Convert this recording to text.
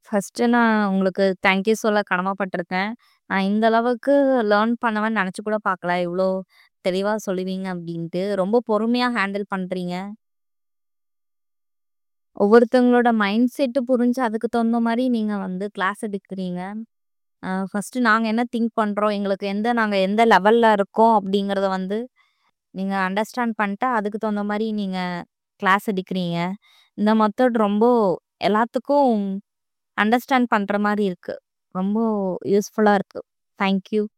First நான் உங்களுக்கு thank you சொல்ல கடமைப்பட்டுருக்கேன். நான் இந்த அளவுக்கு லேர்ன் பண்ணுவேன்னு நெனச்சு கூட பார்க்கல. இவ்ளோ தெளிவா சொல்லுவீங்க அப்டின்ட்டு. ரொம்ப பொறுமையா ஹேண்டில் பண்றீங்க. ஒவ்வொருத்தவங்களோட மைண்ட் செட் புரிஞ்சு அதுக்கு தகுந்த மாரி நீங்க வந்து கிளாஸ் எடுக்கிறீங்க. அ ஃபர்ஸ்ட்டு நாங்க என்ன திங்க் பண்றோம், எங்களுக்கு எந்த நாங்க எந்த லெவல்ல இருக்கோம் அப்டிங்கிறத வந்து நீங்க அண்டர்ஸ்டாண்ட் பண்ணிட்டு, அதுக்கு தகுந்த மாரி நீங்க கிளாஸ் எடுக்கிறீங்க. இந்த மெத்தட் ரொம்ப எல்லாத்துக்கும் அண்டர்ஸ்டாண்ட் பண்ற மாரி இருக்கு. ரொம்ப யூஸ்ஃபுல்லா இருக்கு. Thank you.